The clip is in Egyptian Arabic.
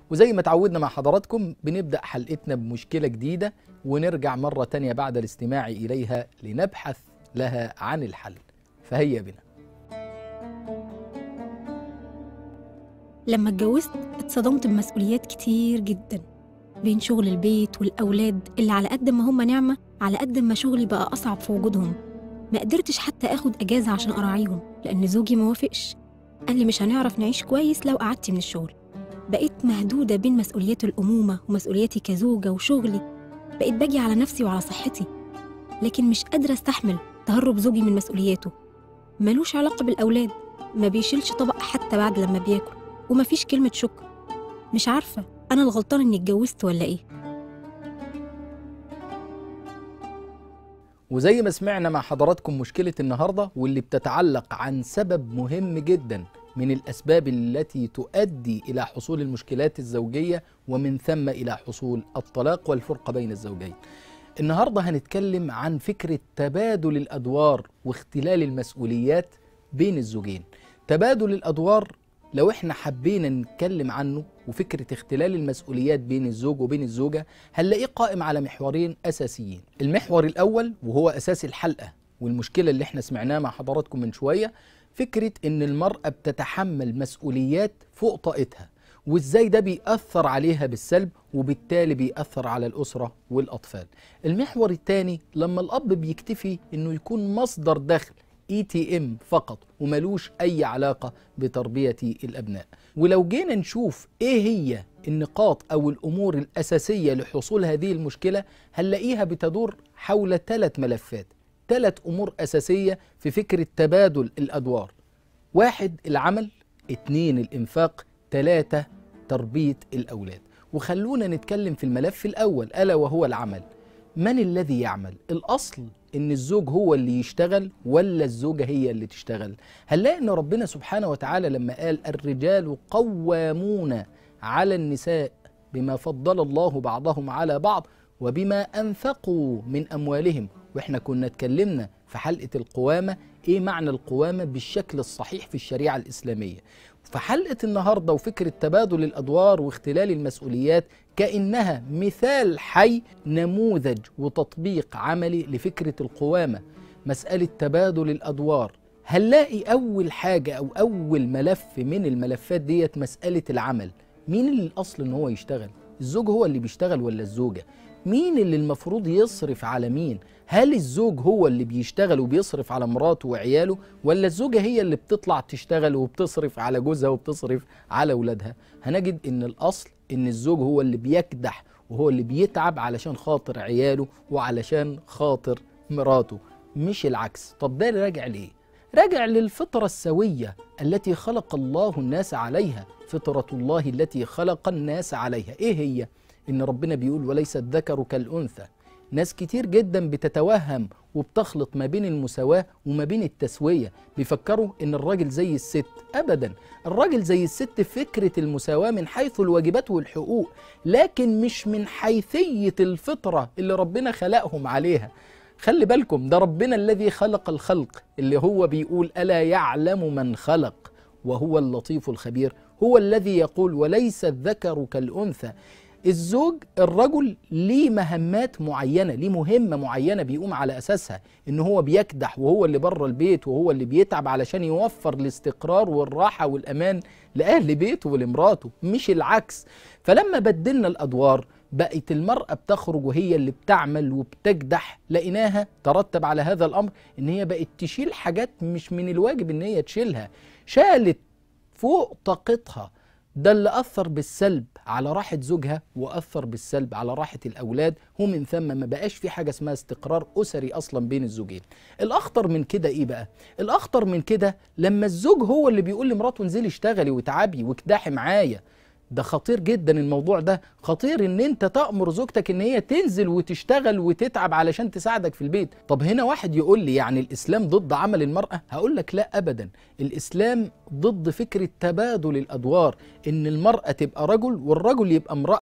وزي ما تعودنا مع حضراتكم بنبدأ حلقتنا بمشكلة جديدة ونرجع مرة تانية بعد الاستماع إليها لنبحث لها عن الحل فهيا بنا لما اتجوزت اتصدمت بمسؤوليات كتير جدا بين شغل البيت والأولاد اللي على قد ما هم نعمة على قد ما شغلي بقى أصعب في وجودهم ما قدرتش حتى آخد أجازة عشان أراعيهم لأن زوجي ما وافقش قال لي مش هنعرف نعيش كويس لو قعدتي من الشغل بقيت مهدودة بين مسؤوليات الأمومة ومسؤولياتي كزوجة وشغلي بقيت باجي على نفسي وعلى صحتي لكن مش قادرة استحمل تهرب زوجي من مسؤولياته ملوش علاقة بالأولاد ما بيشيلش طبق حتى بعد لما بياكل ومفيش كلمة شكر مش عارفة أنا الغلطانة إني اتجوزت ولا إيه وزي ما سمعنا مع حضراتكم مشكلة النهاردة واللي بتتعلق عن سبب مهم جدا من الأسباب التي تؤدي إلى حصول المشكلات الزوجية ومن ثم إلى حصول الطلاق والفرقة بين الزوجين النهاردة هنتكلم عن فكرة تبادل الأدوار واختلال المسؤوليات بين الزوجين تبادل الأدوار لو احنا حبينا نتكلم عنه وفكرة اختلال المسؤوليات بين الزوج وبين الزوجة هنلاقيه قائم على محورين أساسيين المحور الأول وهو أساس الحلقة والمشكلة اللي احنا سمعناها مع حضراتكم من شوية فكرة ان المرأة بتتحمل مسؤوليات فوق طاقتها وازاي ده بيأثر عليها بالسلب وبالتالي بيأثر على الأسرة والأطفال المحور الثاني لما الأب بيكتفي انه يكون مصدر دخل اي تي ام فقط وملوش اي علاقه بتربيه الابناء ولو جينا نشوف ايه هي النقاط او الامور الاساسيه لحصول هذه المشكله هنلاقيها بتدور حول ثلاث ملفات ثلاث امور اساسيه في فكره تبادل الادوار واحد العمل اتنين الانفاق ثلاثه تربيه الاولاد وخلونا نتكلم في الملف الاول الا وهو العمل من الذي يعمل الاصل ان الزوج هو اللي يشتغل ولا الزوجه هي اللي تشتغل هنلاقي ان ربنا سبحانه وتعالى لما قال الرجال قوامون على النساء بما فضل الله بعضهم على بعض وبما انفقوا من اموالهم واحنا كنا اتكلمنا في حلقه القوامه ايه معنى القوامه بالشكل الصحيح في الشريعه الاسلاميه فحلقه النهارده وفكره تبادل الادوار واختلال المسؤوليات كانها مثال حي نموذج وتطبيق عملي لفكره القوامه مساله تبادل الادوار هنلاقي اول حاجه او اول ملف من الملفات ديت مساله العمل مين اللي الاصل ان هو يشتغل الزوج هو اللي بيشتغل ولا الزوجه مين اللي المفروض يصرف على مين هل الزوج هو اللي بيشتغل وبيصرف على مراته وعياله ولا الزوجة هي اللي بتطلع تشتغل وبتصرف على جوزها وبتصرف على أولادها هنجد إن الأصل إن الزوج هو اللي بيكدح وهو اللي بيتعب علشان خاطر عياله وعلشان خاطر مراته مش العكس طب ده راجع ليه راجع للفطرة السوية التي خلق الله الناس عليها فطرة الله التي خلق الناس عليها ايه هي ان ربنا بيقول وليس الذكر كالانثى ناس كتير جدا بتتوهم وبتخلط ما بين المساواة وما بين التسوية بيفكروا ان الراجل زي الست ابدا الراجل زي الست فكرة المساواة من حيث الواجبات والحقوق لكن مش من حيثية الفطرة اللي ربنا خلقهم عليها خلي بالكم ده ربنا الذي خلق الخلق اللي هو بيقول ألا يعلم من خلق وهو اللطيف الخبير هو الذي يقول وليس الذكر كالأنثى الزوج الرجل ليه مهمات معينه ليه مهمه معينه بيقوم على اساسها ان هو بيكدح وهو اللي بره البيت وهو اللي بيتعب علشان يوفر الاستقرار والراحه والامان لاهل بيته ولمراته مش العكس فلما بدلنا الادوار بقت المرأة بتخرج وهي اللي بتعمل وبتكدح لقيناها ترتب على هذا الأمر إن هي بقت تشيل حاجات مش من الواجب إن هي تشيلها شالت فوق طاقتها ده اللي أثر بالسلب على راحة زوجها وأثر بالسلب على راحة الأولاد ومن ثم ما بقاش في حاجة اسمها استقرار أسري أصلا بين الزوجين الأخطر من كده إيه بقى؟ الأخطر من كده لما الزوج هو اللي بيقول لمراته انزلي اشتغلي وتعبي واكدحي معايا ده خطير جدا الموضوع ده خطير ان انت تأمر زوجتك ان هي تنزل وتشتغل وتتعب علشان تساعدك في البيت طب هنا واحد يقول لي يعني الاسلام ضد عمل المرأة هقول لك لا ابدا الاسلام ضد فكرة تبادل الادوار ان المرأة تبقى رجل والرجل يبقى امرأة